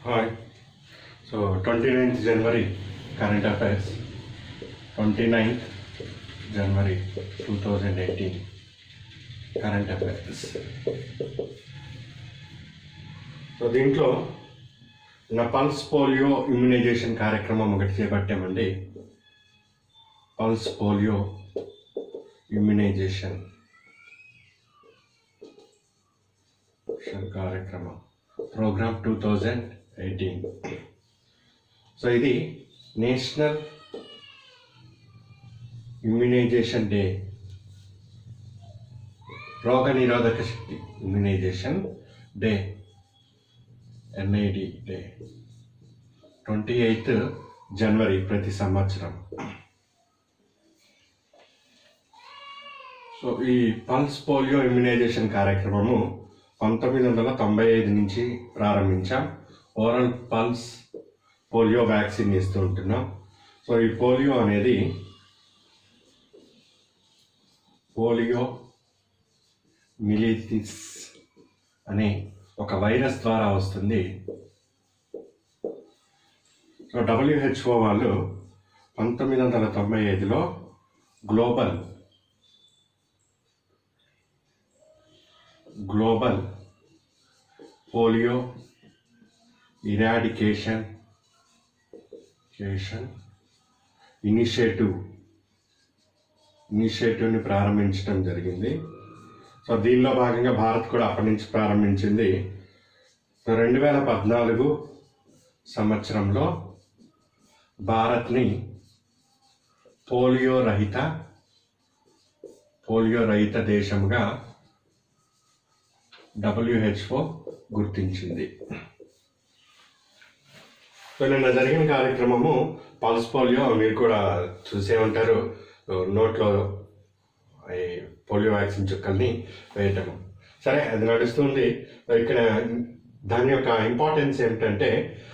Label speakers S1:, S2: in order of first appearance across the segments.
S1: Hi. So 29th January current affairs. 29th January 2018 current affairs. So దీంట్లో నా pulse polio immunization కార్యక్రమం ఒకటి చేపట్టామండి పల్స్ పోలియో ఇమ్యునైజేషన్ కార్యక్రమం program two thousand eighteen so ఇది national immunization day రోగ నిరోధక శక్తి immunization day NID day twenty eighth జనవరి ప్రతి సంవత్సరం సో ఈ పల్స్ పోలియో ఇమ్యునైజేషన్ కార్యక్రమము పంతొమ్మిది వందల తొంభై ఐదు నుంచి ప్రారంభించాం ఓరల్ పల్స్ పోలియో వ్యాక్సిన్ ఇస్తూ ఉంటున్నాం సో ఈ పోలియో అనేది పోలియో మిలిటిస్ అనే ఒక వైరస్ ద్వారా వస్తుంది సో డబ్ల్యూహెచ్ఓ వాళ్ళు పంతొమ్మిది వందల తొంభై ఐదులో గ్లోబల్ గ్లోబల్ పోలియో ఇరాడికేషన్ కేషన్ ఇనిషియేటివ్ ఇనిషియేటివ్ని ప్రారంభించడం జరిగింది సో దీనిలో భాగంగా భారత్ కూడా అప్పటి నుంచి ప్రారంభించింది సో రెండు వేల పద్నాలుగు సంవత్సరంలో భారత్ని పోలియో రహిత పోలియో రహిత దేశంగా డబ్ల్యూహెచ్ఓ గుర్తించింది సో నిన్న జరిగిన కార్యక్రమము పల్స్ పోలియో మీరు కూడా చూసే ఉంటారు నోట్లో ఈ పోలియో వ్యాక్సిన్ చుక్కల్ని వేయటము సరే అది నడుస్తుంది ఇక్కడ దాని యొక్క ఇంపార్టెన్స్ ఏమిటంటే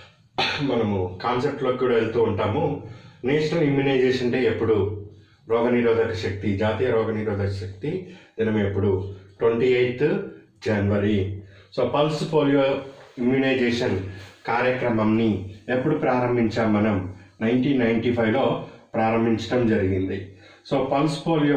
S1: మనము కాన్సెప్ట్లోకి కూడా వెళ్తూ ఉంటాము నేషనల్ ఇమ్యునైజేషన్ డే ఎప్పుడు రోగనిరోధక శక్తి జాతీయ రోగనిరోధక శక్తి దినం ఎప్పుడు ట్వంటీ ఎయిత్ జనవరి సో పల్స్ పోలియో ఇమ్యునైజేషన్ కార్యక్రమంని ఎప్పుడు ప్రారంభించాం మనం నైన్టీన్ నైన్టీ ఫైవ్లో ప్రారంభించడం జరిగింది సో పల్స్ పోలియో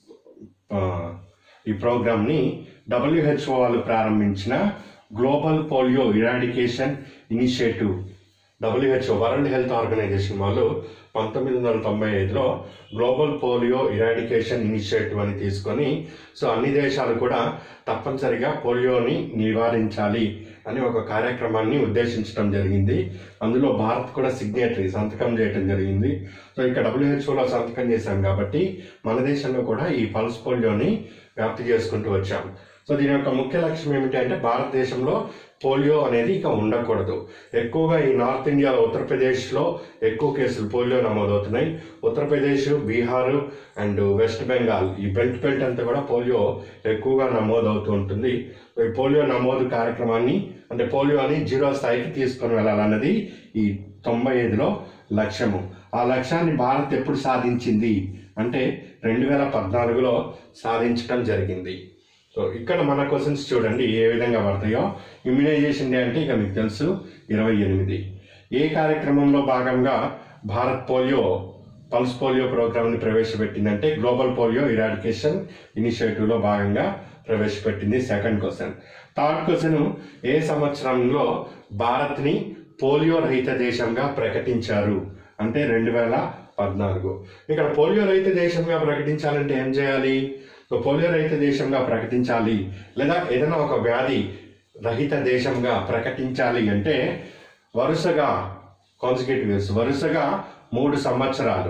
S1: ఆ, ఈ ప్రోగ్రామ్ని డబ్ల్యూహెచ్ఓ వాళ్ళు ప్రారంభించిన global polio eradication initiative WHO world health organization వాళ్ళు పంతొమ్మిది వందల తొంభై ఐదులో గ్లోబల్ పోలియో ఇరాడికేషన్ ఇనిషియేటివ్ అని తీసుకొని సో అన్ని దేశాలు కూడా తప్పనిసరిగా పోలియోని నివారించాలి అని ఒక కార్యక్రమాన్ని ఉద్దేశించడం జరిగింది అందులో భారత్ కూడా సిగ్నేటరీ సంతకం చేయడం జరిగింది సో ఇక్కడ డబ్ల్యూహెచ్ఓలో సంతకం చేశాం కాబట్టి మన దేశంలో కూడా ఈ పల్స్ పోలియోని వ్యాప్తి చేసుకుంటూ వచ్చాం సో దీని యొక్క ముఖ్య లక్ష్యం ఏమిటి అంటే భారతదేశంలో పోలియో అనేది ఇక ఉండకూడదు ఎక్కువగా ఈ నార్త్ ఇండియాలో ఉత్తరప్రదేశ్లో ఎక్కువ కేసులు పోలియో నమోదవుతున్నాయి ఉత్తరప్రదేశ్ బీహార్ అండ్ వెస్ట్ బెంగాల్ ఈ బెల్ట్ బెల్ట్ అంతా కూడా పోలియో ఎక్కువగా నమోదవుతూ ఉంటుంది ఈ పోలియో నమోదు కార్యక్రమాన్ని అంటే పోలియోని జీరో స్థాయికి తీసుకొని వెళ్ళాలన్నది ఈ తొంభై ఐదులో లక్ష్యము ఆ లక్ష్యాన్ని భారత్ ఎప్పుడు సాధించింది అంటే రెండు వేల పద్నాలుగులో సాధించడం జరిగింది సో ఇక్కడ మన క్వశ్చన్స్ చూడండి ఏ విధంగా పడతాయో ఇమ్యునైజేషన్ డే అంటే ఇక మీకు తెలుసు ఇరవై ఎనిమిది ఏ కార్యక్రమంలో భాగంగా భారత్ పోలియో పల్స్ పోలియో ప్రోగ్రామ్ని ప్రవేశపెట్టిందంటే గ్లోబల్ పోలియో ఇరాడికేషన్ ఇనిషియేటివ్లో భాగంగా ప్రవేశపెట్టింది సెకండ్ క్వశ్చన్ థర్డ్ క్వశ్చన్ ఏ సంవత్సరంలో భారత్ని పోలియో రహిత దేశంగా ప్రకటించారు అంటే రెండు వేల పద్నాలుగు ఇక్కడ పోలియో రహిత దేశంగా ప్రకటించాలంటే ఏం చేయాలి సో పోలియో రహిత దేశంగా ప్రకటించాలి లేదా ఏదైనా ఒక వ్యాధి రహిత దేశంగా ప్రకటించాలి అంటే వరుసగా కాన్సిక్యూటివ్ ఇయర్స్ వరుసగా మూడు సంవత్సరాలు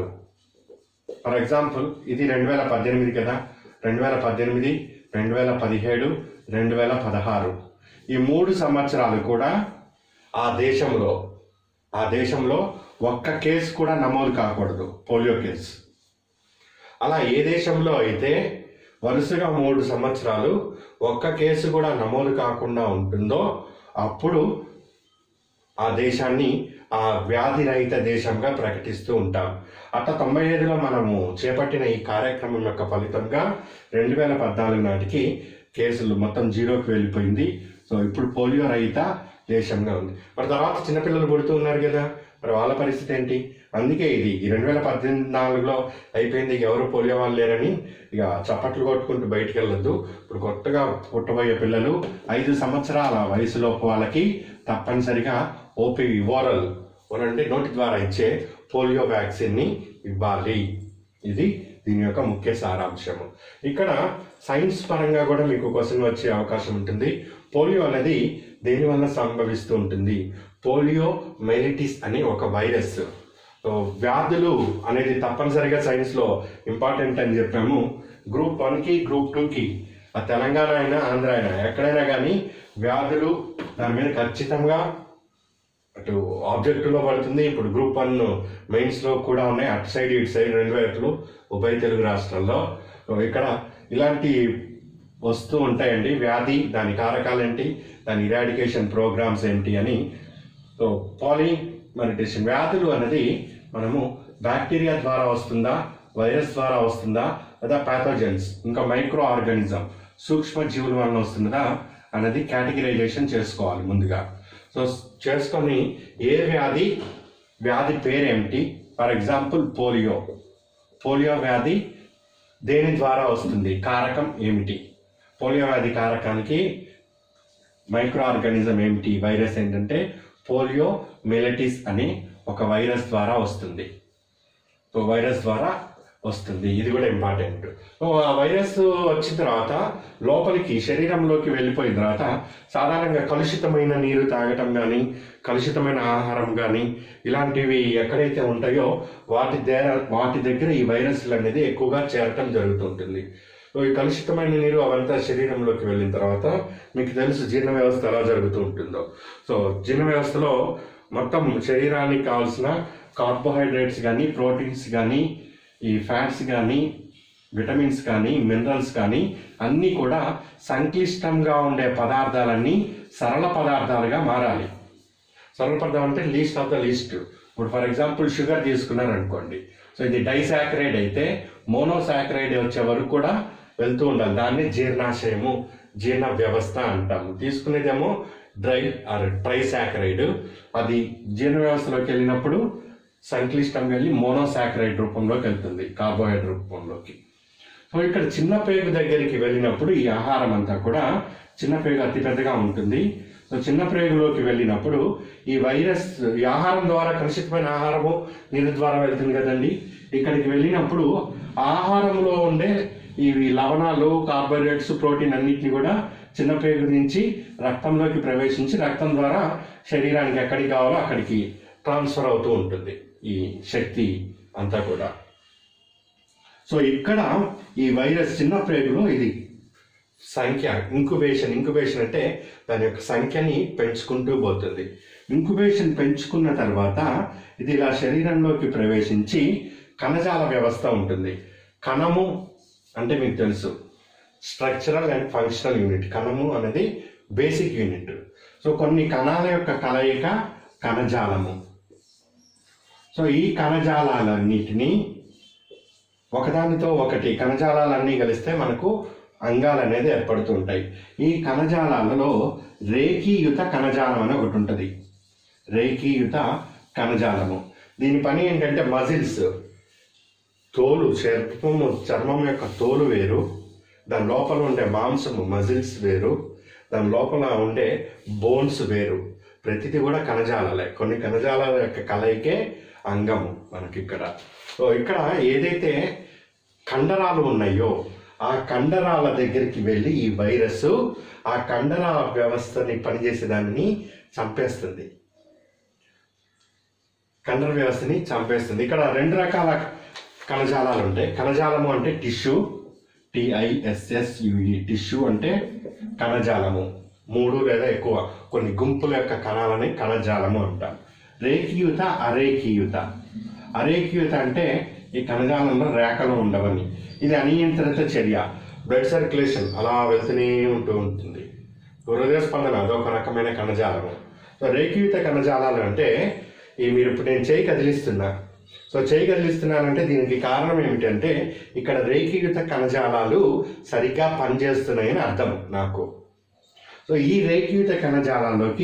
S1: ఫర్ ఎగ్జాంపుల్ ఇది రెండు వేల పద్దెనిమిది కదా రెండు వేల పద్దెనిమిది రెండు వేల పదిహేడు రెండు వేల పదహారు ఈ మూడు సంవత్సరాలు కూడా ఆ దేశంలో ఆ దేశంలో ఒక్క కేసు కూడా నమోదు కాకూడదు పోలియో కేసు అలా ఏ దేశంలో అయితే వరుసగా మూడు సంవత్సరాలు ఒక్క కేసు కూడా నమోదు కాకుండా ఉంటుందో అప్పుడు ఆ దేశాన్ని ఆ వ్యాధి రహిత దేశంగా ప్రకటిస్తూ ఉంటాం అట్లా తొంభై ఐదులో మనము చేపట్టిన ఈ కార్యక్రమం యొక్క ఫలితంగా రెండు వేల పద్నాలుగు నాటికి కేసులు మొత్తం జీరోకి వెళ్ళిపోయింది సో ఇప్పుడు పోలియో రహిత దేశంగా ఉంది మరి తర్వాత చిన్నపిల్లలు పుడుతూ ఉన్నారు కదా మరి వాళ్ళ పరిస్థితి ఏంటి అందుకే ఇది ఈ రెండు వేల పద్దెనిమిది నాలుగులో అయిపోయింది ఇక ఎవరు పోలియో వాళ్ళు లేరని ఇక చప్పట్లు కొట్టుకుంటూ బయటికి వెళ్ళొద్దు ఇప్పుడు కొత్తగా పుట్టబోయే పిల్లలు ఐదు సంవత్సరాల వయసులోపు వాళ్ళకి తప్పనిసరిగా ఓపీవి ఓరల్ అంటే నోటి ద్వారా ఇచ్చే పోలియో వ్యాక్సిన్ని ఇవ్వాలి ఇది దీని యొక్క ముఖ్య సారాంశము ఇక్కడ సైన్స్ పరంగా కూడా మీకు క్వశ్చన్ వచ్చే అవకాశం ఉంటుంది పోలియో అనేది దేని వల్ల సంభవిస్తూ ఉంటుంది పోలియో మైలిటిస్ అనే ఒక వైరస్ సో వ్యాధులు అనేది తప్పనిసరిగా సైన్స్లో ఇంపార్టెంట్ అని చెప్పాము గ్రూప్ వన్కి గ్రూప్ టూకి ఆ తెలంగాణ అయినా ఆంధ్ర అయినా ఎక్కడైనా కానీ వ్యాధులు దాని మీద ఖచ్చితంగా అటు ఆబ్జెక్టివ్లో పడుతుంది ఇప్పుడు గ్రూప్ వన్ మెయిన్స్లో కూడా ఉన్నాయి అటు సైడ్ ఇటు సైడ్ రెండు వైపులు ఉభయ తెలుగు రాష్ట్రాల్లో సో ఇక్కడ ఇలాంటి వస్తూ ఉంటాయండి వ్యాధి దాని కారకాలు ఏంటి దాని ఇరాడికేషన్ ప్రోగ్రామ్స్ ఏంటి అని సో పాలిమనిటేషన్ వ్యాధులు అనేది మనము బ్యాక్టీరియా ద్వారా వస్తుందా వైరస్ ద్వారా వస్తుందా లేదా ప్యాథోజన్స్ ఇంకా మైక్రో ఆర్గానిజం సూక్ష్మ జీవుల వలన వస్తుందా అనేది కేటగిరైజేషన్ చేసుకోవాలి ముందుగా సో చేసుకొని ఏ వ్యాధి వ్యాధి పేరేమిటి ఫర్ ఎగ్జాంపుల్ పోలియో పోలియో వ్యాధి దేని ద్వారా వస్తుంది కారకం ఏమిటి పోలియో వ్యాధి కారకానికి మైక్రో ఆర్గానిజం ఏమిటి వైరస్ ఏంటంటే పోలియో మెలటిస్ అనే ఒక వైరస్ ద్వారా వస్తుంది సో వైరస్ ద్వారా వస్తుంది ఇది కూడా ఇంపార్టెంట్ సో ఆ వైరస్ వచ్చిన తర్వాత లోపలికి శరీరంలోకి వెళ్ళిపోయిన తర్వాత సాధారణంగా కలుషితమైన నీరు తాగటం కానీ కలుషితమైన ఆహారం కానీ ఇలాంటివి ఎక్కడైతే ఉంటాయో వాటి దగ్గర వాటి దగ్గర ఈ వైరస్లు అనేది ఎక్కువగా చేరటం జరుగుతుంటుంది సో ఈ కలుషితమైన నీరు అవంతా శరీరంలోకి వెళ్ళిన తర్వాత మీకు తెలుసు జీర్ణ వ్యవస్థ ఎలా జరుగుతూ ఉంటుందో సో జీర్ణ వ్యవస్థలో మొత్తం శరీరానికి కావాల్సిన కార్బోహైడ్రేట్స్ కానీ ప్రోటీన్స్ కానీ ఈ ఫ్యాట్స్ కానీ విటమిన్స్ కానీ మినరల్స్ కానీ అన్నీ కూడా సంక్లిష్టంగా ఉండే పదార్థాలన్నీ సరళ పదార్థాలుగా మారాలి సరళ పదార్థం అంటే లీస్ట్ ఆఫ్ ద లీస్ట్ ఇప్పుడు ఫర్ ఎగ్జాంపుల్ షుగర్ తీసుకున్నారు అనుకోండి సో ఇది డైసాక్రైడ్ అయితే మోనోసాక్రైడ్ వచ్చే వరకు కూడా వెళ్తూ ఉండాలి దాన్ని జీర్ణాశయము జీర్ణ వ్యవస్థ అంటాము తీసుకునేదేమో డ్రై ఆర్ ట్రైసాక్రైడ్ అది జీర్ణ వ్యవస్థలోకి వెళ్ళినప్పుడు సంక్లిష్టంగా వెళ్ళి మోనోసాక్రైడ్ రూపంలోకి వెళ్తుంది కార్బోహైడ్రేట్ రూపంలోకి సో ఇక్కడ చిన్న పేగు దగ్గరికి వెళ్ళినప్పుడు ఈ ఆహారం అంతా కూడా చిన్న పేగు అతి పెద్దగా ఉంటుంది సో చిన్న పేగులోకి వెళ్ళినప్పుడు ఈ వైరస్ ఈ ఆహారం ద్వారా కలుషితమైన ఆహారము నీరు ద్వారా వెళ్తుంది కదండి ఇక్కడికి వెళ్ళినప్పుడు ఆహారంలో ఉండే ఇవి లవణాలు కార్బోహైడ్రేట్స్ ప్రోటీన్ అన్నిటిని కూడా చిన్న పేగు నుంచి రక్తంలోకి ప్రవేశించి రక్తం ద్వారా శరీరానికి ఎక్కడికి కావాలో అక్కడికి ట్రాన్స్ఫర్ అవుతూ ఉంటుంది ఈ శక్తి అంతా కూడా సో ఇక్కడ ఈ వైరస్ చిన్న ప్రేగులో ఇది సంఖ్య ఇంక్యుబేషన్ ఇంక్యుబేషన్ అంటే దాని యొక్క సంఖ్యని పెంచుకుంటూ పోతుంది ఇంక్యుబేషన్ పెంచుకున్న తర్వాత ఇది ఇలా శరీరంలోకి ప్రవేశించి కణజాల వ్యవస్థ ఉంటుంది కణము అంటే మీకు తెలుసు స్ట్రక్చరల్ అండ్ ఫంక్షనల్ యూనిట్ కణము అనేది బేసిక్ యూనిట్ సో కొన్ని కణాల యొక్క కలయిక కణజాలము సో ఈ కణజాలాలన్నిటినీ ఒకదానితో ఒకటి కణజాలాలన్నీ కలిస్తే మనకు అంగాలు అనేది ఏర్పడుతూ ఉంటాయి ఈ కణజాలాలలో రేఖీయుత కణజాలం అని ఒకటి ఉంటుంది రేఖీయుత కణజాలము దీని పని ఏంటంటే మజిల్స్ తోలు చర్మము చర్మం యొక్క తోలు వేరు దాని లోపల ఉండే మాంసము మజిల్స్ వేరు దాని లోపల ఉండే బోన్స్ వేరు ప్రతిదీ కూడా కణజాలాలే కొన్ని కణజాలాల యొక్క కలయికే అంగము మనకి ఇక్కడ సో ఇక్కడ ఏదైతే కండరాలు ఉన్నాయో ఆ కండరాల దగ్గరికి వెళ్ళి ఈ వైరస్ ఆ కండరాల వ్యవస్థని పనిచేసే దానిని చంపేస్తుంది కండర వ్యవస్థని చంపేస్తుంది ఇక్కడ రెండు రకాల కణజాలాలు ఉంటాయి కణజాలము అంటే టిష్యూ టిఐఎస్ఎస్యుఈ టిష్యూ అంటే కణజాలము మూడు లేదా ఎక్కువ కొన్ని గుంపుల యొక్క కణాలని కణజాలము అంటాం రేఖీయుత అరేఖీయుత అరేఖీయుత అంటే ఈ కణజాలంలో రేఖలు ఉండవని ఇది అనియంత్రిత చర్య బ్లడ్ సర్క్యులేషన్ అలా వెళ్తూనే ఉంటూ ఉంటుంది హృదయ స్పందన అదొక రకమైన కణజాలము సో రేఖీయుత కణజాలాలు అంటే ఈ మీరు ఇప్పుడు నేను చేయి కదిలిస్తున్నా సో చేయి కదిలిస్తున్నానంటే దీనికి కారణం ఏమిటంటే ఇక్కడ రేఖీయుత కణజాలాలు సరిగ్గా పనిచేస్తున్నాయని అర్థం నాకు సో ఈ రేఖీయుత కణజాలాల్లోకి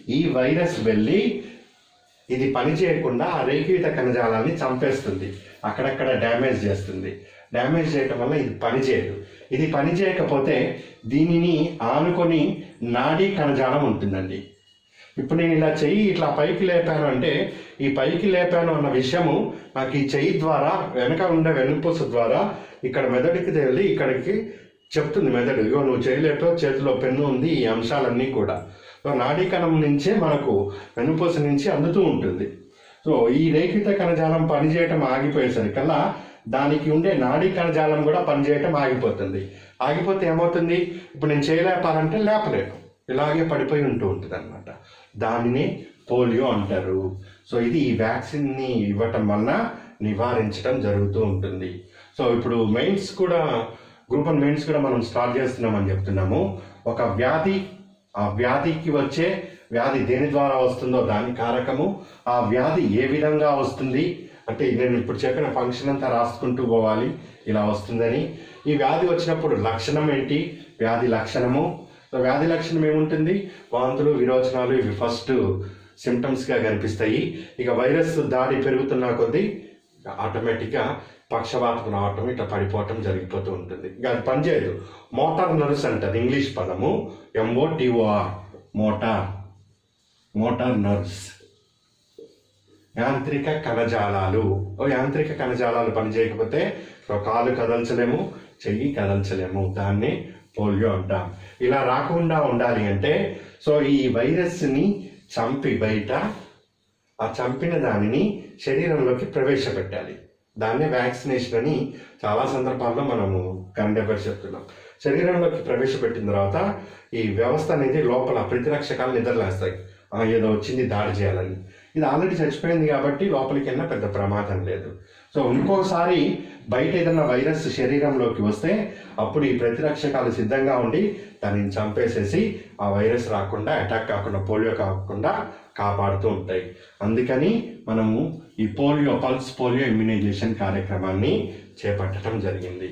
S1: ఈ వైరస్ వెళ్ళి ఇది పని చేయకుండా ఆ రేఖీయుత కణజాలాన్ని చంపేస్తుంది అక్కడక్కడ డ్యామేజ్ చేస్తుంది డ్యామేజ్ చేయటం వల్ల ఇది పని చేయదు ఇది పని చేయకపోతే దీనిని ఆనుకొని నాడీ కణజాలం ఉంటుందండి ఇప్పుడు నేను ఇలా చెయ్యి ఇట్లా పైకి లేపాను అంటే ఈ పైకి లేపాను అన్న విషయము నాకు ఈ చెయ్యి ద్వారా వెనక ఉండే వెనుపూస ద్వారా ఇక్కడ మెదడుకి వెళ్ళి ఇక్కడికి చెప్తుంది మెదడు ఇగో నువ్వు చేయలేటో చేతిలో పెన్ను ఉంది ఈ అంశాలన్నీ కూడా సో నాడీ కణం నుంచే మనకు వెనుపూస నుంచి అందుతూ ఉంటుంది సో ఈ రేఖిత కణజాలం పనిచేయటం ఆగిపోయేసరికల్లా దానికి ఉండే నాడీ కణజాలం కూడా పనిచేయటం ఆగిపోతుంది ఆగిపోతే ఏమవుతుంది ఇప్పుడు నేను చేయలేపాలంటే లేపలేను ఇలాగే పడిపోయి ఉంటూ ఉంటుంది అనమాట దానిని పోలియో అంటారు సో ఇది ఈ వ్యాక్సిన్ని ఇవ్వటం వలన నివారించడం జరుగుతూ ఉంటుంది సో ఇప్పుడు మెయిన్స్ కూడా గ్రూప్ వన్ మెయిన్స్ కూడా మనం స్టార్ట్ చేస్తున్నామని చెప్తున్నాము ఒక వ్యాధి ఆ వ్యాధికి వచ్చే వ్యాధి దేని ద్వారా వస్తుందో దాని కారకము ఆ వ్యాధి ఏ విధంగా వస్తుంది అంటే నేను ఇప్పుడు చెప్పిన ఫంక్షన్ అంతా రాసుకుంటూ పోవాలి ఇలా వస్తుందని ఈ వ్యాధి వచ్చినప్పుడు లక్షణం ఏంటి వ్యాధి లక్షణము సో వ్యాధి లక్షణం ఏముంటుంది వాంతులు విరోచనాలు ఇవి ఫస్ట్ సిమ్టమ్స్గా కనిపిస్తాయి ఇక వైరస్ దాడి పెరుగుతున్న కొద్దీ ఆటోమేటిక్గా పక్షవాతం రావటం ఇట్లా పడిపోవటం జరిగిపోతూ ఉంటుంది ఇక అది పనిచేయదు మోటార్ నర్వ్స్ అంటారు ఇంగ్లీష్ పదము ఎంఓటిఓఆర్ మోటార్ మోటార్ నర్వ్స్ యాంత్రిక కణజాలాలు ఓ యాంత్రిక కణజాలాలు పనిచేయకపోతే ఓ కాలు కదల్చలేము చెయ్యి కదల్చలేము దాన్ని పోలియో అంటాం ఇలా రాకుండా ఉండాలి అంటే సో ఈ వైరస్ని చంపి బయట ఆ చంపిన దానిని శరీరంలోకి ప్రవేశపెట్టాలి దాన్నే వ్యాక్సినేషన్ అని చాలా సందర్భాల్లో మనము కరెంట్ అఫైర్స్ చెప్తున్నాం శరీరంలోకి ప్రవేశపెట్టిన తర్వాత ఈ వ్యవస్థ అనేది లోపల ప్రతిరక్షకాలు నిద్రలేస్తాయి ఆ, ఏదో వచ్చింది దాడి చేయాలని ఇది ఆల్రెడీ చచ్చిపోయింది కాబట్టి లోపలికి వెళ్ళినా పెద్ద ప్రమాదం లేదు సో ఇంకోసారి బయట ఏదైనా వైరస్ శరీరంలోకి వస్తే అప్పుడు ఈ ప్రతిరక్షకాలు సిద్ధంగా ఉండి దానిని చంపేసేసి ఆ వైరస్ రాకుండా అటాక్ కాకుండా పోలియో కాకుండా కాపాడుతూ ఉంటాయి అందుకని మనము ఈ పోలియో పల్స్ పోలియో ఇమ్యునైజేషన్ కార్యక్రమాన్ని చేపట్టడం జరిగింది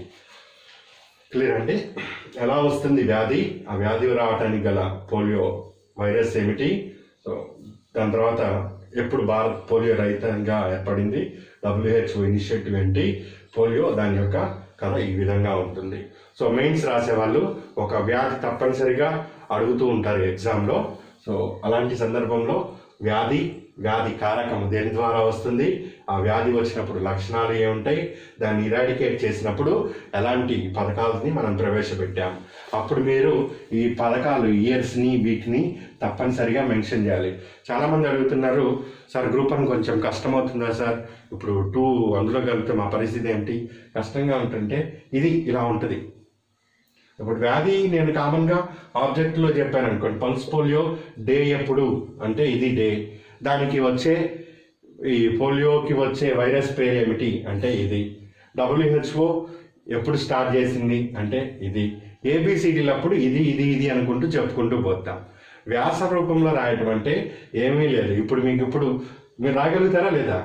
S1: క్లియర్ అండి ఎలా వస్తుంది వ్యాధి ఆ వ్యాధి రావడానికి గల పోలియో వైరస్ ఏమిటి సో దాని తర్వాత ఎప్పుడు భారత్ పోలియో రహితంగా ఏర్పడింది డబ్ల్యూహెచ్ఓ ఇనిషియేటివ్ ఏంటి పోలియో దాని యొక్క కథ ఈ విధంగా ఉంటుంది సో మెయిన్స్ రాసే వాళ్ళు ఒక వ్యాధి తప్పనిసరిగా అడుగుతూ ఉంటారు ఎగ్జామ్లో సో అలాంటి సందర్భంలో వ్యాధి వ్యాధి కారకం దేని ద్వారా వస్తుంది ఆ వ్యాధి వచ్చినప్పుడు లక్షణాలు ఏముంటాయి దాన్ని ఇరాడికేట్ చేసినప్పుడు ఎలాంటి పథకాలని మనం ప్రవేశపెట్టాం అప్పుడు మీరు ఈ పథకాలు ఇయర్స్ని వీటిని తప్పనిసరిగా మెన్షన్ చేయాలి చాలామంది అడుగుతున్నారు సార్ గ్రూప్ అని కొంచెం కష్టమవుతుందా సార్ ఇప్పుడు టూ అందులో కలిపితే మా పరిస్థితి ఏంటి కష్టంగా ఉంటుంటే ఇది ఇలా ఉంటుంది ఇప్పుడు వ్యాధి నేను కామన్గా ఆబ్జెక్ట్లో చెప్పాను అనుకోండి పల్స్ పోలియో డే ఎప్పుడు అంటే ఇది డే దానికి వచ్చే ఈ పోలియోకి వచ్చే వైరస్ పేరు ఏమిటి అంటే ఇది డబ్ల్యూహెచ్ఓ ఎప్పుడు స్టార్ట్ చేసింది అంటే ఇది ఏబిసిడీలప్పుడు ఇది ఇది ఇది అనుకుంటూ చెప్పుకుంటూ పోతాం వ్యాస రూపంలో రాయటం అంటే ఏమీ లేదు ఇప్పుడు మీకు ఇప్పుడు మీరు రాయగలుగుతారా లేదా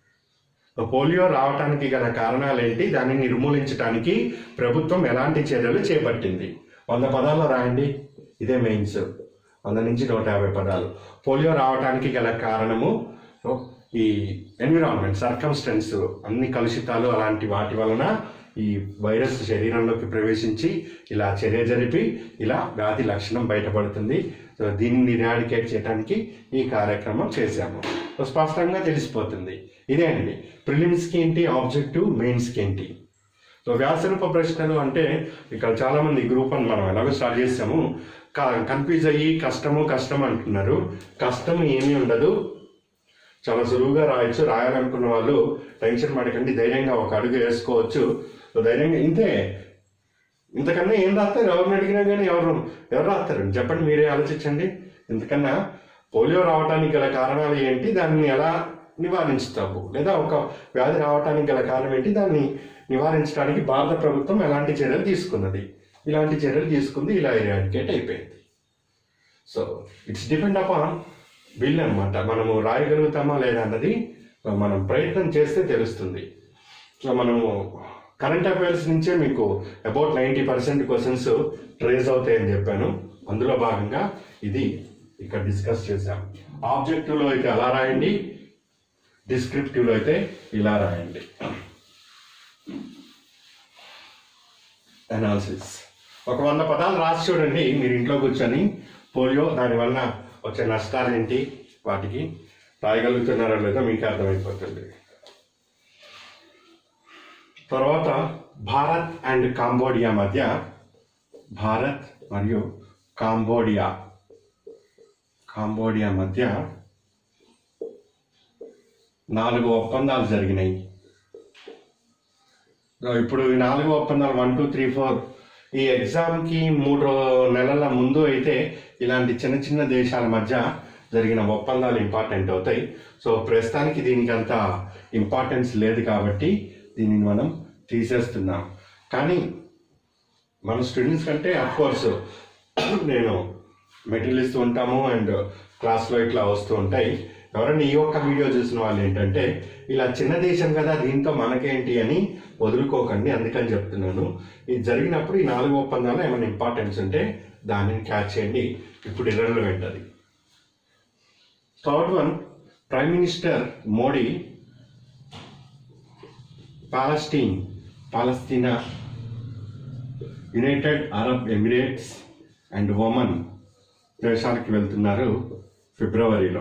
S1: పోలియో రావటానికి గల కారణాలు ఏంటి దాన్ని నిర్మూలించడానికి ప్రభుత్వం ఎలాంటి చర్యలు చేపట్టింది వంద పదాల్లో రాయండి ఇదే మెయిన్స్ వంద నుంచి నూట యాభై పదాలు పోలియో రావటానికి గల కారణము సో, ఈ ఎన్విరాన్మెంట్ సర్కమ్స్టెన్స్ అన్ని కలుషితాలు అలాంటి వాటి వలన ఈ వైరస్ శరీరంలోకి ప్రవేశించి ఇలా చర్య జరిపి ఇలా వ్యాధి లక్షణం బయటపడుతుంది సో దీన్ని ఇరాడికేట్ చేయడానికి ఈ కార్యక్రమం చేశాము సో స్పష్టంగా తెలిసిపోతుంది ఇదే అండి ప్రిలిమ్స్కి ఏంటి ఆబ్జెక్టివ్ మెయిన్స్కి ఏంటి సో వ్యాసరూప ప్రశ్నలు అంటే ఇక్కడ చాలా మంది గ్రూప్ అని మనం ఎలాగో స్టార్ట్ చేసాము కన్ఫ్యూజ్ అయ్యి కష్టము కష్టం అంటున్నారు కష్టం ఏమీ ఉండదు చాలా సులువుగా రాయొచ్చు రాయాలనుకున్న వాళ్ళు టెన్షన్ పడకండి ధైర్యంగా ఒక అడుగు వేసుకోవచ్చు సో ధైర్యంగా ఇంతే ఇంతకన్నా ఏం రాస్తారు ఎవరిని అడిగినా కానీ ఎవరు ఎవరు రాస్తారు చెప్పండి మీరే ఆలోచించండి ఇంతకన్నా పోలియో రావడానికి గల కారణాలు ఏంటి దాన్ని ఎలా నివారించుతావు లేదా ఒక వ్యాధి రావడానికి గల కారణం ఏంటి దాన్ని నివారించడానికి భారత ప్రభుత్వం ఎలాంటి చర్యలు తీసుకున్నది ఇలాంటి చర్యలు తీసుకుంది ఇలా ఇరాడికేట్ అయిపోయింది so it's depend upon will అనమాట మనము రాయగలుగుతామా లేదా అన్నది మనం ప్రయత్నం చేస్తే తెలుస్తుంది సో మనము కరెంట్ అఫైర్స్ నుంచే మీకు about ninety percent questions trace అవుతాయని చెప్పాను అందులో భాగంగా ఇది ఇక్కడ డిస్కస్ చేసాం ఆబ్జెక్టివ్లో అయితే అలా రాయండి డిస్క్రిప్టివ్లో అయితే ఇలా రాయండి అనాలిసిస్ ఒక వంద పదాలు రాసి చూడండి మీరు ఇంట్లో కూర్చొని పోలియో దానివల్ల వచ్చే నష్టాలు ఏంటి వాటికి రాయగలుగుతున్నారో లేదో మీకు అర్థమైపోతుంది తర్వాత భారత్ అండ్ కాంబోడియా మధ్య భారత్ మరియు కాంబోడియా కాంబోడియా మధ్య నాలుగు ఒప్పందాలు జరిగినాయి సో ఇప్పుడు ఈ నాలుగు ఒప్పందాలు వన్ టూ త్రీ ఫోర్ ఈ ఎగ్జామ్కి మూడు నెలల ముందు అయితే ఇలాంటి చిన్న చిన్న దేశాల మధ్య జరిగిన ఒప్పందాలు ఇంపార్టెంట్ అవుతాయి సో ప్రస్తుతానికి దీనికి అంత ఇంపార్టెన్స్ లేదు కాబట్టి దీనిని మనం తీసేస్తున్నాం కానీ మన స్టూడెంట్స్ కంటే కోర్స్ నేను మెటీరియల్ ఇస్తూ ఉంటాము అండ్ క్లాస్లో ఇట్లా వస్తూ ఉంటాయి ఎవరైనా ఈ ఒక్క వీడియో చూసిన వాళ్ళు ఏంటంటే ఇలా చిన్న దేశం కదా దీంతో మనకేంటి అని వదులుకోకండి అందుకని చెప్తున్నాను ఇది జరిగినప్పుడు ఈ నాలుగు ఒప్పందాలు ఏమైనా ఇంపార్టెన్స్ ఉంటే దానిని క్యాచ్ చేయండి ఇప్పుడు ఇర్రెలవెంట్ అది third one prime minister Modi Palestine పాలస్తీనా United Arab Emirates and Oman దేశాలకు వెళ్తున్నారు ఫిబ్రవరిలో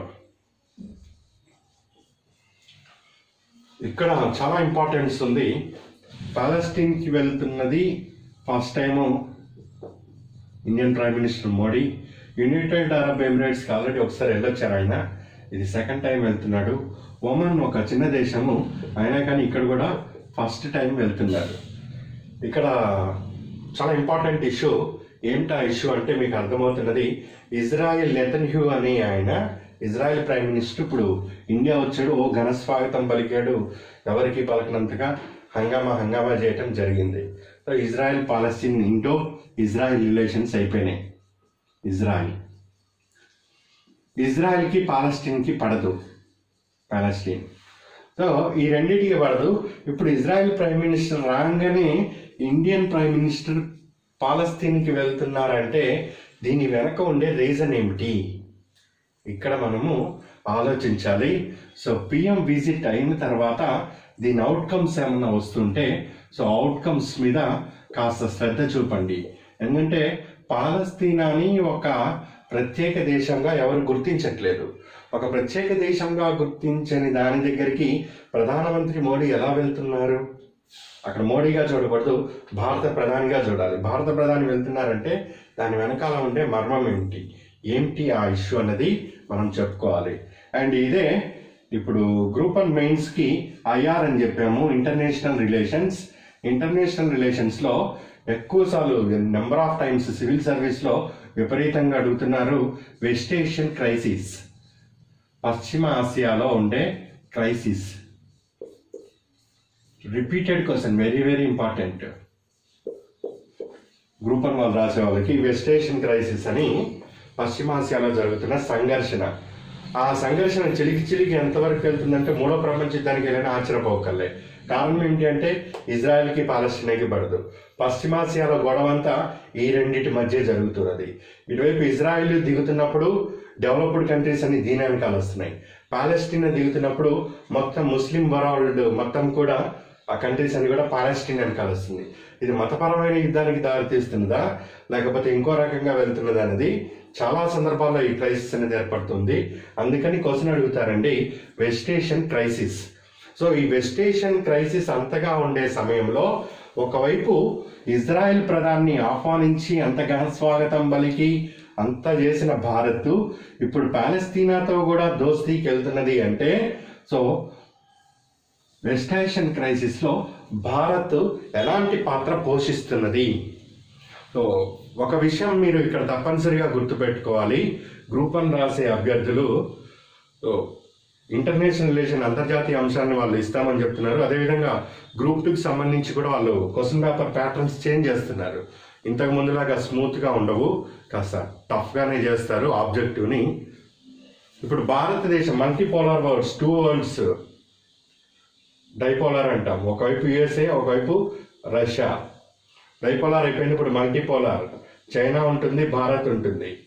S1: ఇక్కడ చాలా ఇంపార్టెన్స్ ఉంది పాలస్టీన్కి వెళ్తున్నది first time Indian prime minister Modi United Arab ఎమిరేట్స్కి ఆల్రెడీ ఒకసారి వెళ్ళొచ్చారు ఆయన ఇది సెకండ్ టైం వెళ్తున్నాడు ఒమన్ ఒక చిన్న దేశము అయినా కానీ ఇక్కడ కూడా ఫస్ట్ టైం వెళ్తున్నారు ఇక్కడ చాలా ఇంపార్టెంట్ ఇష్యూ ఏమిటా ఇష్యూ అంటే మీకు అర్థమవుతున్నది ఇజ్రాయెల్ నెతన్హ్యూ అని ఆయన ఇజ్రాయెల్ ప్రైమ్ మినిస్టర్ ఇప్పుడు ఇండియా వచ్చాడు ఓ ఘన స్వాగతం పలికాడు ఎవరికి పలకనంతగా హంగామా హంగామా చేయటం జరిగింది so Israel Palestine Indo Israel relations అయిపోయినాయి ఇజ్రాయెల్ ఇజ్రాయెల్కి పాలస్తీన్కి పడదు పాలస్తీన్ సో ఈ రెండింటికి పడదు ఇప్పుడు ఇజ్రాయెల్ ప్రైమ్ మినిస్టర్ రాగానే ఇండియన్ ప్రైమ్ మినిస్టర్ పాలస్తీన్కి వెళ్తున్నారంటే దీని వెనక ఉండే రీజన్ ఏమిటి ఇక్కడ మనము ఆలోచించాలి సో పిఎం విజిట్ అయిన తర్వాత దీని అవుట్కమ్స్ ఏమన్నా వస్తుంటే సో అవుట్కమ్స్ మీద కాస్త శ్రద్ధ చూపండి ఎందుకంటే పాలస్తీనాని ఒక ప్రత్యేక దేశంగా ఎవరు గుర్తించట్లేదు ఒక ప్రత్యేక దేశంగా గుర్తించని దాని దగ్గరికి ప్రధానమంత్రి మోడీ ఎలా వెళ్తున్నారు అక్కడ మోడీగా చూడకూడదు భారత ప్రధానిగా చూడాలి భారత ప్రధాని వెళ్తున్నారంటే దాని వెనకాల ఉండే మర్మం ఏమిటి ఏంటి ఆ ఇష్యూ అన్నది మనం చెప్పుకోవాలి అండ్ ఇదే ఇప్పుడు గ్రూప్ వన్ మెయిన్స్కి ఐఆర్ అని చెప్పాము ఇంటర్నేషనల్ రిలేషన్స్ ఇంటర్నేషనల్ రిలేషన్స్లో ఎక్కువసార్లు నెంబర్ ఆఫ్ టైమ్స్ సివిల్ సర్వీస్లో విపరీతంగా అడుగుతున్నారు వెస్ట్ ఏషియన్ క్రైసిస్ పశ్చిమ ఆసియాలో ఉండే crisis repeated question very very important group one వాళ్ళు రాసే వాళ్ళకి వెస్ట్ ఏషియన్ క్రైసిస్ అని పశ్చిమాసియాలో జరుగుతున్న సంఘర్షణ ఆ సంఘర్షణ చిలికి చిలికి ఎంతవరకు వెళ్తుందంటే మూడో ప్రపంచ యుద్ధానికి వెళ్ళినా ఆశ్చర్యపోకర్లే కారణం ఏంటి అంటే ఇజ్రాయెల్కి పాలస్తీనాకి పడదు పశ్చిమాసియాలో గొడవ అంతా ఈ రెండింటి మధ్య జరుగుతున్నది ఇటువైపు ఇజ్రాయెల్ దిగుతున్నప్పుడు డెవలప్డ్ కంట్రీస్ అన్ని దీని వెనకాల వస్తున్నాయి పాలస్తీనా దిగుతున్నప్పుడు మొత్తం ముస్లిం వరల్డ్ మొత్తం కూడా ఆ కంట్రీస్ అన్ని కూడా పాలస్తీన్ వెనకాల వస్తుంది ఇది మతపరమైన యుద్ధానికి దారితీస్తున్నదా లేకపోతే ఇంకో రకంగా వెళ్తున్నదా అనేది చాలా సందర్భాల్లో ఈ క్రైసిస్ అనేది ఏర్పడుతుంది అందుకని క్వశ్చన్ అడుగుతారండి వెస్ట్ ఏషియన్ క్రైసిస్ సో ఈ వెస్ట్ ఏషియన్ క్రైసిస్ అంతగా ఉండే సమయంలో ఒకవైపు ఇజ్రాయెల్ ప్రధాన్ని ఆహ్వానించి అంతగా స్వాగతం పలికి అంత చేసిన భారత్ ఇప్పుడు పాలస్తీనాతో కూడా దోస్తీకి వెళ్తున్నది అంటే సో వెస్ట్ ఏషియన్ క్రైసిస్లో భారత్ ఎలాంటి పాత్ర పోషిస్తున్నది సో ఒక విషయం మీరు ఇక్కడ తప్పనిసరిగా గుర్తుపెట్టుకోవాలి గ్రూప్ వన్ రాసే అభ్యర్థులు సో ఇంటర్నేషనల్ రిలేషన్ అంతర్జాతీయ అంశాన్ని వాళ్ళు ఇస్తామని చెప్తున్నారు అదేవిధంగా గ్రూప్ టూకి సంబంధించి కూడా వాళ్ళు క్వశ్చన్ పేపర్ ప్యాటర్న్స్ చేంజ్ చేస్తున్నారు ఇంతకు ముందులాగా స్మూత్గా ఉండవు కాస్త టఫ్గానే చేస్తారు ఆబ్జెక్టివ్ని ఇప్పుడు భారతదేశం multi polar worlds two worlds dipolar అంటాం ఒకవైపు యుఎస్ఏ ఒకవైపు రష్యా డైపోలార్ అయిపోయింది ఇప్పుడు మల్టీపోలార్ చైనా ఉంటుంది భారత్ ఉంటుంది